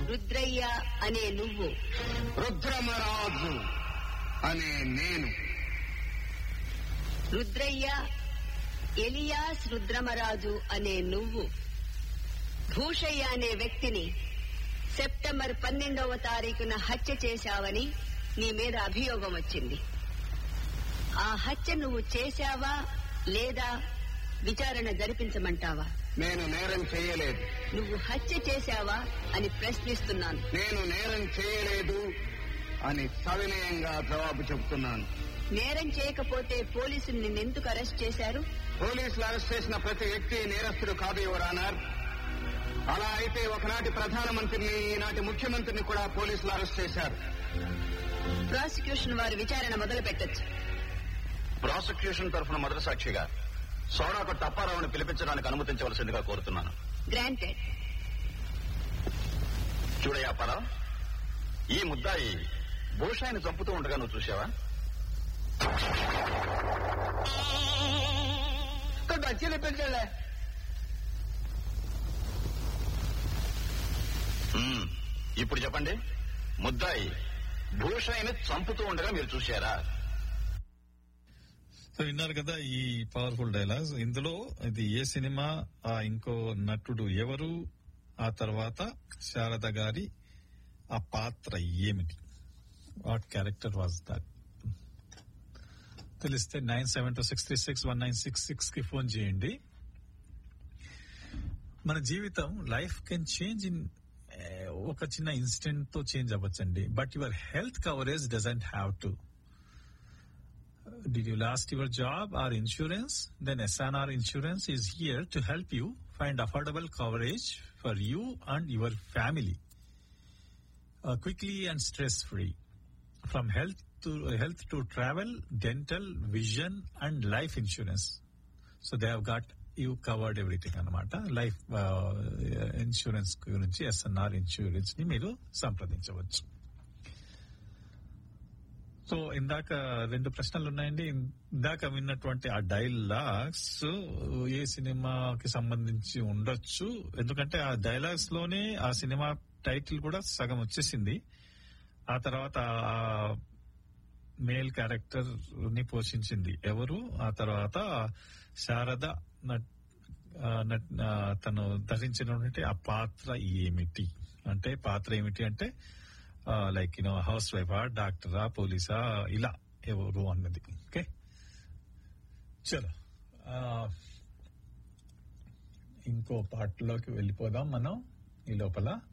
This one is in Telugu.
రుద్రయ్య అనే నువ్వు రుద్రమరాజు అనే నేను రుద్రయ్య ఎలియాస్ రుద్రమరాజు అనే నువ్వు భూషయ్య అనే వ్యక్తిని సెప్టెంబర్ పన్నెండవ తారీఖున హత్య చేశావని నీ మీద అభియోగం వచ్చింది ఆ హత్య నువ్వు చేశావా లేదా విచారణ జరిపించమంటావా నేను నేరం చేయలేదు నువ్వు హత్య చేశావా అని ప్రశ్నిస్తున్నాను నేను నేరం చేయలేదు అని సవినయంగా జవాబు చెబుతున్నాను నేరం చేయకపోతే పోలీసులు నిన్నెందుకు అరెస్ట్ చేశారు పోలీసులు అరెస్ట్ చేసిన ప్రతి వ్యక్తి నేరస్తుడు కాదు యువరానర్ అలా అయితే ఒకనాటి ప్రధానమంత్రిని ఈనాటి ముఖ్యమంత్రిని కూడా పోలీసులు అరెస్ట్ చేశారు ప్రాసిక్యూషన్ వారు విచారణ మొదలు పెట్టచ్చు ప్రాసిక్యూషన్ తరఫున మొదటి సాక్షిగా సోడాపట్టు అప్పారావుని పిలిపించడానికి అనుమతించవలసిందిగా కోరుతున్నాను గ్రాంటెడ్ చూడయ్య అప్పారావు ఈ ముద్దాయి భూషాయిని చంపుతూ ఉండగా నువ్వు చూసావా పెంచాలే మ్మ్. ఇప్పుడు చెప్పండి ముద్దాయి భూషాయిని చంపుతూ ఉండగా మీరు చూశారా సో విన్నారు కదా ఈ పవర్ఫుల్ డైలాగ్స్ ఇందులో ఇది ఏ సినిమా ఆ ఇంకో నటుడు ఎవరు ఆ తర్వాత శారద గారి ఆ పాత్ర ఏమిటి వాట్ క్యారెక్టర్ వాజ్ దట్ తెలిస్తే nine seven two six three six one nine six six కి ఫోన్ చేయండి మన జీవితం లైఫ్ కెన్ చేంజ్ ఇన్ ఒక చిన్న ఇన్సిడెంట్ తో చేంజ్ అవ్వచ్చండి but your health coverage doesn't have to did you lost your job or insurance? Then SNR Insurance is here to help you find affordable coverage for you and your family. Uh, quickly and stress free. From health to health to travel, dental, vision and life insurance. So they have got you covered everything అన్నమాట లైఫ్ ఇన్సూరెన్స్ గురించి ఎస్ఎన్ఆర్ ఇన్సూరెన్స్ ని మీరు సంప్రదించవచ్చు సో ఇందాక రెండు ప్రశ్నలు ఉన్నాయండి ఇందాక విన్నటువంటి ఆ డైలాగ్స్ ఏ సినిమాకి సంబంధించి ఉండొచ్చు ఎందుకంటే ఆ డైలాగ్స్ లోనే ఆ సినిమా టైటిల్ కూడా సగం వచ్చేసింది ఆ తర్వాత ఆ మేల్ క్యారెక్టర్ ని పోషించింది ఎవరు ఆ తర్వాత శారద నట్- ఆ నట్- ఆ తను ధరించినటువంటి ఆ పాత్ర ఏమిటి అంటే పాత్ర ఏమిటి అంటే లైక్ యూనో హౌస్ వైఫా డాక్టరా పోలీసా ఇలా ఎవరు అన్నది ఓకే చలో ఆ, ఇంకో పాటలోకి వెళ్ళిపోదాం మనం ఈ లోపల